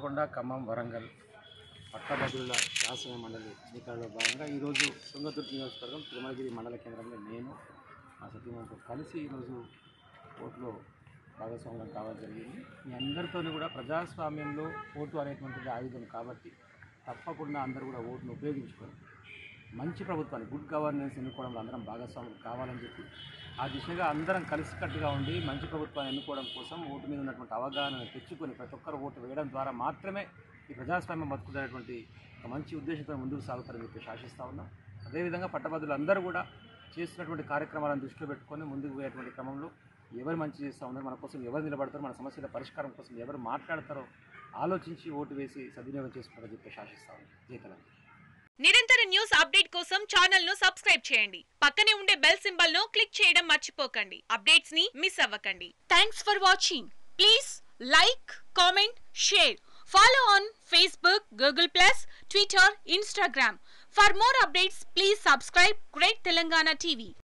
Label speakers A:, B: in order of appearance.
A: హన్మకొండ ఖమ్మం వరంగల్ పట్టభద్రుల శాసన మండలి ఎన్నికలలో భాగంగా ఈరోజు తుంగతుర్తి నియోజకవర్గం తిరుమలగిరి మండల కేంద్రంలో నేను మా సతీమణితో కలిసి ఈరోజు ఓట్లో భాగస్వామ్యం కావడం జరిగింది మీ అందరితోనూ కూడా ప్రజాస్వామ్యంలో ఓటు అనేటువంటిది ఆయుధం కాబట్టి తప్పకుండా అందరూ కూడా ఓటును ఉపయోగించుకొని మంచి ప్రభుత్వాన్ని గుడ్ గవర్నెన్స్ ఎన్నుకోవడంలో అందరం భాగస్వాములు కావాలని చెప్పి ఆ దిశగా అందరం కలిసికట్టుగా ఉండి మంచి ప్రభుత్వాన్ని ఎన్నుకోవడం కోసం ఓటు మీద ఉన్నటువంటి అవగాహనను తెచ్చుకొని ప్రతి ఒక్కరు ఓటు వేయడం ద్వారా మాత్రమే ఈ ప్రజాస్వామ్యం బతుకుతున్నటువంటి ఒక మంచి ఉద్దేశంతో ముందుకు సాగుతారని చెప్పి ఆశిస్తా ఉన్నాం అదేవిధంగా పట్టభద్రులు అందరూ కూడా చేస్తున్నటువంటి కార్యక్రమాలను దృష్టిలో పెట్టుకొని ముందుకు పోయేటువంటి క్రమంలో ఎవరు మంచి చేస్తూ ఉన్నారు మన కోసం ఎవరు నిలబడతారో మన సమస్యల పరిష్కారం కోసం ఎవరు మాట్లాడతారో ఆలోచించి ఓటు వేసి సద్వినియోగం చేసుకుంటారని చెప్పి ఆశిస్తా ఉన్నాం జై తెలంగాణ
B: నిరంతర న్యూస్ అప్డేట్ కోసం ఛానల్ ను సబ్స్క్రైబ్ చేయండి పక్కనే ఉండే బెల్ సింబల్ ను క్లిక్ చేయడం మర్చిపోకండి అప్డేట్స్ ని మిస్ అవ్వకండి thanks for watching please like comment share follow on Facebook Google plus Twitter Instagram for more updates please subscribe great Telangana TV